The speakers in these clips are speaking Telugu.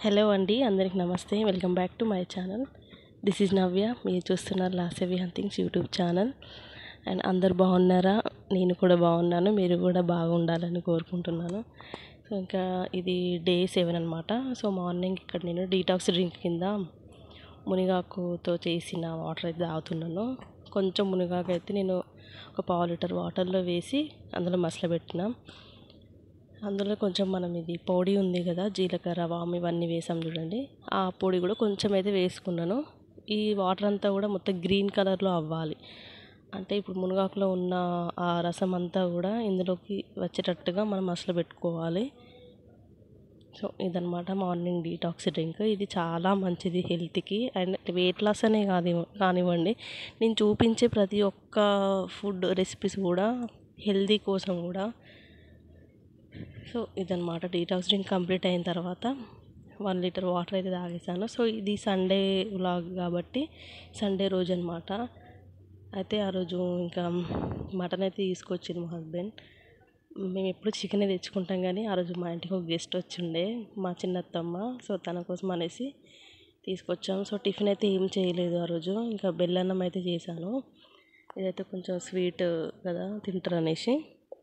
హలో అండి అందరికి నమస్తే welcome back to my channel this is Navya మీరు చూస్తున్నారు లాసెవి హంటింగ్స్ యూట్యూబ్ ఛానల్ అండ్ అందరు బాగున్నారా నేను కూడా బాగున్నాను మీరు కూడా బాగుండాలని కోరుకుంటున్నాను సో ఇంకా ఇది డే సెవెన్ అనమాట సో మార్నింగ్ ఇక్కడ నేను డీటాక్స్ డ్రింక్ కింద మునిగాకుతో చేసిన వాటర్ అయితే తాగుతున్నాను కొంచెం మునిగాకు అయితే నేను ఒక పావు లీటర్ వాటర్లో వేసి అందులో మసలబెట్టిన అందులో కొంచెం మనం ఇది పొడి ఉంది కదా జీలకర్ర వాము ఇవన్నీ వేసాం చూడండి ఆ పొడి కూడా కొంచెం అయితే వేసుకున్నాను ఈ వాటర్ అంతా కూడా మొత్తం గ్రీన్ కలర్లో అవ్వాలి అంటే ఇప్పుడు మునగాకులో ఉన్న ఆ రసం అంతా కూడా ఇందులోకి వచ్చేటట్టుగా మనం అసలు పెట్టుకోవాలి సో ఇదనమాట మార్నింగ్ డీటాక్స్ డ్రింక్ ఇది చాలా మంచిది హెల్త్కి అండ్ వెయిట్ లాస్ అనే కాదు కానివ్వండి నేను చూపించే ప్రతి ఒక్క ఫుడ్ రెసిపీస్ కూడా హెల్తీ కోసం కూడా సో ఇదనమాట డీటాక్స్ డ్రింక్ కంప్లీట్ అయిన తర్వాత వన్ లీటర్ వాటర్ అయితే తాగేసాను సో ఇది సండే వ్లాగ్ కాబట్టి సండే రోజు అనమాట అయితే ఆ రోజు ఇంకా మటన్ అయితే తీసుకొచ్చింది మా హస్బెండ్ మేము ఎప్పుడు చికెనే తెచ్చుకుంటాం కానీ ఆ రోజు మా ఇంటికి ఒక గెస్ట్ వచ్చిండే మా చిన్నత్తమ్మ సో తన కోసం అనేసి తీసుకొచ్చాము సో టిఫిన్ అయితే ఏం చేయలేదు ఆ రోజు ఇంకా బెల్లన్నం అయితే చేశాను ఇదైతే కొంచెం స్వీట్ కదా తింటారు అనేసి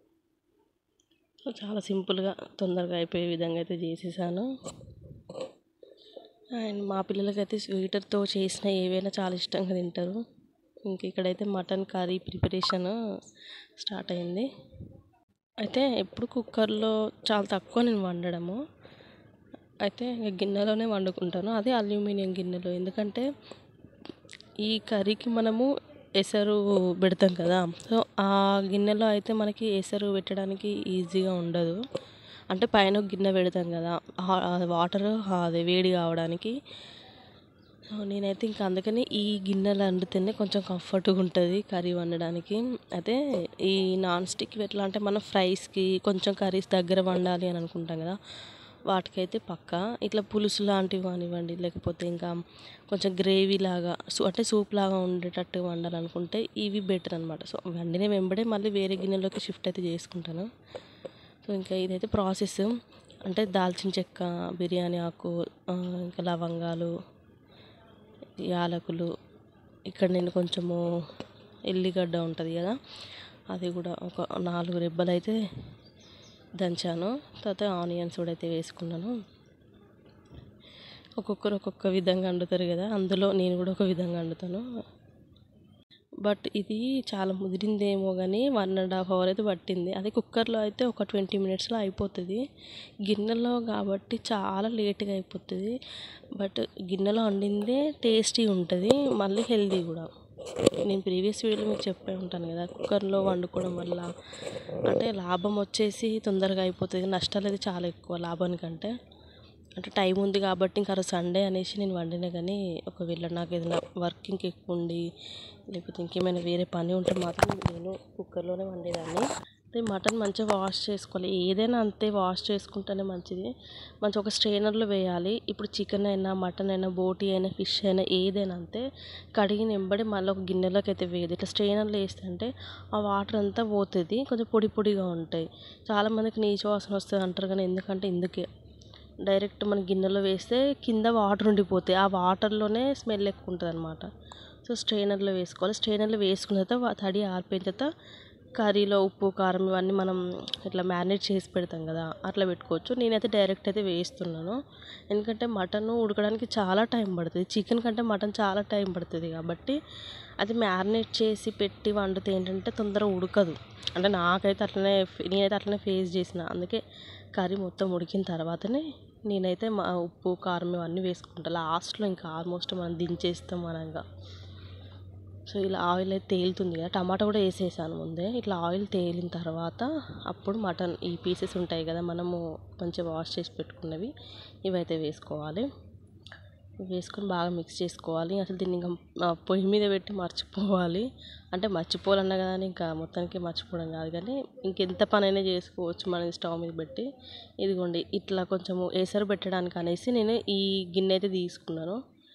సో చాలా సింపుల్గా తొందరగా అయిపోయే విధంగా అయితే చేసేసాను అండ్ మా పిల్లలకైతే స్వీటర్తో చేసిన ఏవైనా చాలా ఇష్టంగా తింటారు ఇంక ఇక్కడైతే మటన్ కర్రీ ప్రిపరేషన్ స్టార్ట్ అయింది అయితే ఎప్పుడు కుక్కర్లో చాలా తక్కువ నేను వండడము అయితే గిన్నెలోనే వండుకుంటాను అదే అల్యూమినియం గిన్నెలో ఎందుకంటే ఈ కర్రీకి మనము ఎసరు పెడతాం కదా సో ఆ గిన్నెలో అయితే మనకి ఎసరు పెట్టడానికి ఈజీగా ఉండదు అంటే పైన గిన్నె పెడతాం కదా వాటర్ అది వేడి కావడానికి సో నేనైతే ఇంకా అందుకని ఈ గిన్నెలు వండితేనే కొంచెం కంఫర్ట్గా ఉంటుంది కర్రీ వండడానికి అయితే ఈ నాన్ స్టిక్ ఎట్లా అంటే మనం ఫ్రైస్కి కొంచెం కర్రీస్ దగ్గర వండాలి అని అనుకుంటాం కదా వాటికైతే పక్క ఇట్లా పులుసు లాంటివి కానివ్వండి లేకపోతే ఇంకా కొంచెం గ్రేవీ లాగా అంటే సూప్ లాగా ఉండేటట్టు వండాలనుకుంటే ఇవి బెటర్ అనమాట సో వండిన వెంబడే మళ్ళీ వేరే గిన్నెలోకి షిఫ్ట్ అయితే చేసుకుంటాను సో ఇంకా ఇదైతే ప్రాసెస్ అంటే దాల్చిన చెక్క బిర్యానీ ఆకు ఇంకా లవంగాలు యాలకులు ఇక్కడ నేను కొంచెము ఎల్లిగడ్డ ఉంటుంది కదా అది కూడా ఒక నాలుగు రెబ్బలు అయితే దంచాను తర్వాత ఆనియన్స్ కూడా అయితే వేసుకున్నాను ఒక్కొక్కరు ఒక్కొక్క విధంగా వండుతారు కదా అందులో నేను కూడా ఒక విధంగా వండుతాను బట్ ఇది చాలా ముదిరిందేమో కానీ వన్ అండ్ హాఫ్ అవర్ అయితే పట్టింది అదే కుక్కర్లో అయితే ఒక ట్వంటీ మినిట్స్లో అయిపోతుంది గిన్నెలో కాబట్టి చాలా లేట్గా అయిపోతుంది బట్ గిన్నెలో వండిందే టేస్టీ ఉంటుంది మళ్ళీ హెల్దీ కూడా నేను ప్రీవియస్ వీడియోలో మీకు చెప్పే ఉంటాను కదా కుక్కర్లో వండుకోవడం వల్ల అంటే లాభం వచ్చేసి తొందరగా అయిపోతుంది నష్టాలు అయితే చాలా ఎక్కువ లాభానికంటే అంటే టైం ఉంది కాబట్టి ఇంకా సండే అనేసి నేను వండినా కానీ ఒకవేళ నాకు ఏదైనా వర్కింగ్ ఎక్కువ ఉండి లేకపోతే ఇంకేమైనా వేరే పని ఉంటే మాత్రం నేను కుక్కర్లోనే వండేదాన్ని అయితే మటన్ మంచిగా వాష్ చేసుకోవాలి ఏదైనా అంతే వాష్ చేసుకుంటేనే మంచిది మంచి ఒక స్ట్రైనర్లో వేయాలి ఇప్పుడు చికెన్ అయినా మటన్ అయినా బోటీ అయినా ఫిష్ అయినా ఏదైనా అంతే కడిగి నింబడి మళ్ళీ ఒక గిన్నెలోకి అయితే వేయదు ఇట్లా స్ట్రైనర్లో వేస్తుంటే ఆ వాటర్ అంతా పోతుంది కొంచెం పొడి పొడిగా ఉంటాయి చాలామందికి నీచు వాసన వస్తుంది అంటారు కానీ ఎందుకంటే ఇందుకే డైరెక్ట్ మన గిన్నెలో వేస్తే కింద వాటర్ ఉండిపోతాయి ఆ వాటర్లోనే స్మెల్ ఎక్కువ ఉంటుంది అనమాట సో స్ట్రైనర్లో వేసుకోవాలి స్ట్రైనర్లో వేసుకున్న తర్వాత తడి ఆరిపోయిన తర్వాత కర్రీలో ఉప్పు కారం ఇవన్నీ మనం ఇట్లా మ్యారినేట్ చేసి పెడతాం కదా అట్లా పెట్టుకోవచ్చు నేనైతే డైరెక్ట్ అయితే వేస్తున్నాను ఎందుకంటే మటన్ ఉడకడానికి చాలా టైం పడుతుంది చికెన్ కంటే మటన్ చాలా టైం పడుతుంది కాబట్టి అది మ్యారినేట్ చేసి పెట్టి వండితే ఏంటంటే తొందరగా ఉడకదు అంటే నాకైతే అట్లనే నేనైతే అట్లనే ఫేస్ చేసిన అందుకే కర్రీ మొత్తం ఉడికిన తర్వాతనే నేనైతే మా ఉప్పు కారం ఇవన్నీ వేసుకుంటాను లాస్ట్లో ఇంకా ఆల్మోస్ట్ మనం దించేస్తాం అనగా సో ఇలా ఆయిల్ అయితే తేలుతుంది కదా టమాటా కూడా వేసేసాను ముందే ఇట్లా ఆయిల్ తేలిన తర్వాత అప్పుడు మటన్ ఈ పీసెస్ ఉంటాయి కదా మనము కొంచెం వాష్ చేసి పెట్టుకున్నవి ఇవైతే వేసుకోవాలి వేసుకొని బాగా మిక్స్ చేసుకోవాలి అసలు దీన్ని ఇంకా పొయ్యి మీద పెట్టి మర్చిపోవాలి అంటే మర్చిపోవాలన్నా కదా ఇంకా మొత్తానికి మర్చిపోవడం కాదు కానీ ఇంకెంత పనైనా చేసుకోవచ్చు మనం స్టవ్ మీద పెట్టి ఇదిగోండి ఇట్లా కొంచెము ఎసరు పెట్టడానికి అనేసి నేను ఈ గిన్నె అయితే తీసుకున్నాను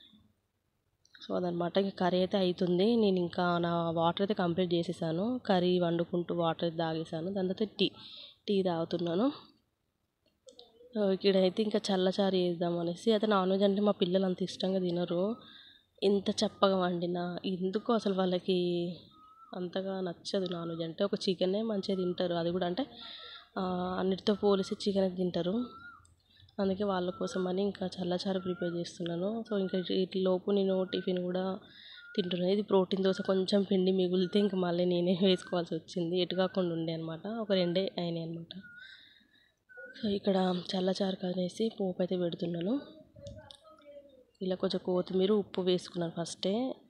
సో అదనమాట ఇంక కర్రీ అయితే అవుతుంది నేను ఇంకా నా వాటర్ అయితే కంప్లీట్ చేసేసాను కర్రీ వండుకుంటూ వాటర్ అయితే తాగేసాను దాని తర్వాత టీ టీ తాగుతున్నాను సో ఇక్కడైతే ఇంకా చల్లచారు చేద్దాం అనేసి అయితే నాన్ వెజ్ అంటే మా పిల్లలు అంత ఇష్టంగా తినరు ఇంత చప్పగా వండినా ఎందుకో అసలు వాళ్ళకి అంతగా నచ్చదు నాన్ వెజ్ అంటే ఒక చికెనే మంచిగా తింటారు అది కూడా అంటే ఆ, అన్నిటితో పోలిసి చికెన్ తింటారు అందుకే వాళ్ళ కోసం అని ఇంకా చల్లచారు ప్రిపేర్ చేస్తున్నాను సో ఇంకా వీటి లోపు నేను టిఫిన్ కూడా తింటున్నాను ఇది ప్రోటీన్ దోశ కొంచెం పిండి మిగిలితే ఇంకా మళ్ళీ నేనే వేసుకోవాల్సి వచ్చింది ఎటు కాకుండా ఉండే అనమాట ఒక రెండే అయినాయి అనమాట సో ఇక్కడ చల్లచారు కనేసి పోపు అయితే పెడుతున్నాను ఇలా కొంచెం కొత్తిమీర ఉప్పు వేసుకున్నాను ఫస్టే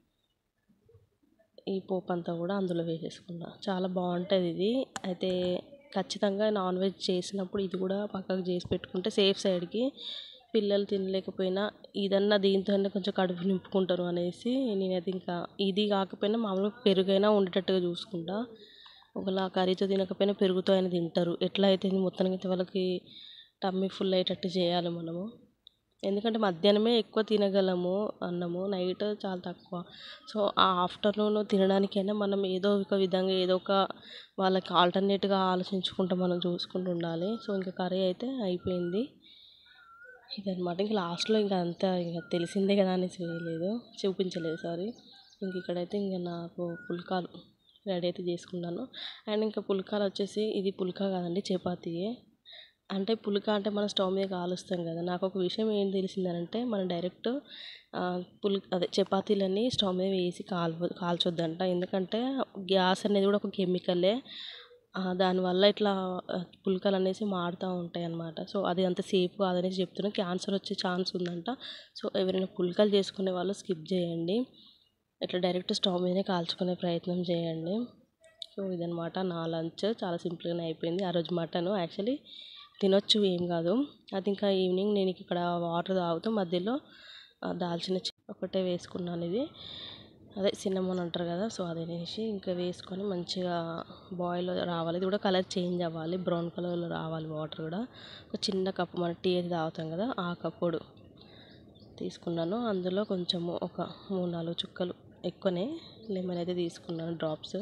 ఈ పోపు అంతా కూడా అందులో వేసేసుకున్నా చాలా బాగుంటుంది ఇది అయితే ఖచ్చితంగా నాన్ వెజ్ చేసినప్పుడు ఇది కూడా పక్కకు చేసి పెట్టుకుంటే సేఫ్ సైడ్కి పిల్లలు తినలేకపోయినా ఇదన్నా దీంతోనే కొంచెం కడుపు నింపుకుంటారు అనేసి నేనైతే ఇంకా ఇది కాకపోయినా మామూలుగా పెరుగైనా ఉండేటట్టుగా చూసుకుంటా ఒకవేళ కర్రీతో తినకపోయినా పెరుగుతో అయినా తింటారు ఎట్లా అయితే మొత్తానికి అయితే వాళ్ళకి టమ్మీ ఫుల్ అయ్యేటట్టు చేయాలి మనము ఎందుకంటే మధ్యాహ్నమే ఎక్కువ తినగలము అన్నము నైట్ చాలా తక్కువ సో ఆ ఆఫ్టర్నూన్ తినడానికైనా మనం ఏదో ఒక విధంగా ఏదో ఒక వాళ్ళకి ఆల్టర్నేట్గా ఆలోచించుకుంటూ మనం చూసుకుంటూ ఉండాలి సో ఇంకా కర్రీ అయితే అయిపోయింది ఇదనమాట ఇంకా లాస్ట్లో ఇంకా అంతా ఇంకా తెలిసిందే కదా అనేసి వేయలేదు చూపించలేదు సారీ ఇంక ఇక్కడైతే ఇంకా నాకు పుల్కాలు రెడీ అయితే చేసుకున్నాను అండ్ ఇంకా పుల్కాలు వచ్చేసి ఇది పుల్కా కాదండి చపాతీయే అంటే పుల్కా అంటే మనం స్టవ్ మీద కాలుస్తాం కదా నాకు ఒక విషయం ఏం తెలిసిందనంటే మనం డైరెక్ట్ పుల్ అదే చపాతీలని స్టవ్ మీద వేసి కాల్వ కాల్చొద్దంట ఎందుకంటే గ్యాస్ అనేది కూడా ఒక కెమికలే ఆ, దానివల్ల ఇట్లా ఆ, పుల్కలు అనేసి మాడుతూ ఉంటాయి అన్నమాట సో అది అంత సేఫ్ కాదనేసి చెప్తున్నా క్యాన్సర్ వచ్చే ఛాన్స్ ఉందంట సో ఎవరైనా పుల్కలు చేసుకునే వాళ్ళు స్కిప్ చేయండి ఇట్లా డైరెక్ట్ స్టవ్ మీదనే కాల్చుకునే ప్రయత్నం చేయండి సో ఇదనమాట నా లంచ్ చాలా సింపుల్గానే అయిపోయింది ఆ రోజు మటన్ యాక్చువల్లీ తినొచ్చు ఏం కాదు అది ఇంకా ఈవినింగ్ నేను ఇక్కడ వాటర్ తాగుతూ మధ్యలో ఆ, దాల్చిన చెక్క ఒకటే వేసుకున్నాను ఇది అదే సిన్నమన్ అంటారు కదా సో అది వేసి ఇంకా వేసుకొని మంచిగా బాయిల్ రావాలి ఇది కూడా కలర్ చేంజ్ అవ్వాలి బ్రౌన్ కలర్లో రావాలి వాటర్ కూడా ఒక చిన్న కప్పు మన టీ అయితే తాగుతాం కదా ఆ కప్పుడు తీసుకున్నాను అందులో కొంచెము ఒక మూడు నాలుగు చుక్కలు ఎక్కువనే లెమన్ అయితే తీసుకున్నాను డ్రాప్స్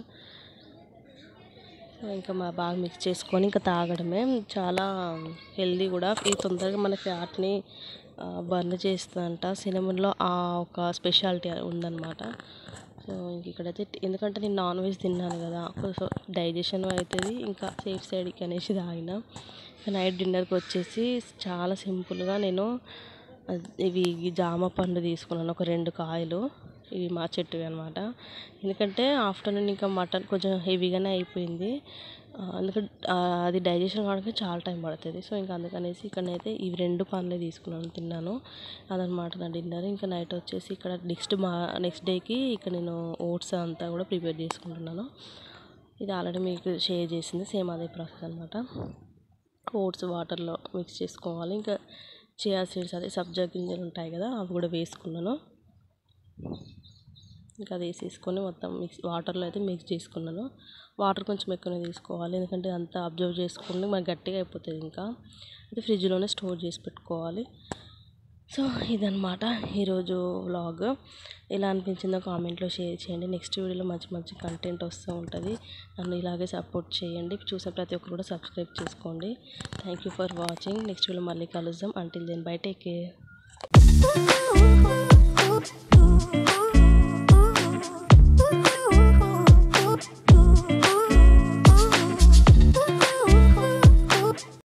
ఇంకా మా బాగా మిక్స్ చేసుకొని ఇంకా తాగడమే చాలా హెల్దీ కూడా ఇది తొందరగా మన ఫ్యాట్ని బర్న్ చేస్తుందంట సినిమన్లో ఆ ఒక స్పెషాలిటీ ఉందన్నమాట సో ఇంక ఇక్కడైతే ఎందుకంటే నేను నాన్ వెజ్ తిన్నాను కదా సో డైజెషన్ అవుతుంది ఇంకా సేఫ్ సైడ్కి అనేసి తాగిన నైట్ డిన్నర్కి వచ్చేసి చాలా సింపుల్గా నేను అది- ఇవి జామ పండు తీసుకున్నాను ఒక రెండు కాయలు ఇవి మా చెట్టువి అనమాట ఎందుకంటే ఆఫ్టర్నూన్ ఇంకా మటన్ కొంచెం హెవీగానే అయిపోయింది ఆ, ఎందుకంటే ఆ, అది డైజెషన్ కావడానికి చాలా టైం పడుతుంది సో ఇంకా అందుకనేసి ఇక్కడనైతే ఇవి రెండు పండ్లే తీసుకున్నాను తిన్నాను అదనమాట నా డిన్నర్ ఇంకా నైట్ వచ్చేసి ఇక్కడ నెక్స్ట్ మా నెక్స్ట్ డేకి ఇక్కడ నేను ఓట్స్ అంతా కూడా ప్రిపేర్ చేసుకుంటున్నాను ఇది ఆల్రెడీ మీకు షేర్ చేసింది సేమ్ అదే ప్రాసెస్ అనమాట ఓట్స్ వాటర్లో మిక్స్ చేసుకోవాలి ఇంకా చియా సీడ్స్ అదే సబ్జా గింజలు ఉంటాయి కదా అవి కూడా వేసుకున్నాను ఇంకా అది వేసేసుకొని మొత్తం మిక్స్ వాటర్లో అయితే మిక్స్ చేసుకున్నాను వాటర్ కొంచెం ఎక్కువనే తీసుకోవాలి ఎందుకంటే అంతా అబ్జర్వ్ చేసుకుని మనకి గట్టిగా అయిపోతుంది ఇంకా అయితే ఫ్రిడ్జ్లోనే స్టోర్ చేసి పెట్టుకోవాలి సో ఇదనమాట ఈరోజు వ్లాగ్ ఎలా అనిపించిందో కామెంట్లో షేర్ చేయండి నెక్స్ట్ వీడియోలో మంచి మంచి కంటెంట్ వస్తూ ఉంటుంది నన్ను ఇలాగే సపోర్ట్ చేయండి చూసే ప్రతి ఒక్కరు కూడా సబ్స్క్రైబ్ చేసుకోండి thank you for watching next video మళ్ళీ కలుద్దాం until then bye take care Ooh, ooh, ooh, ooh.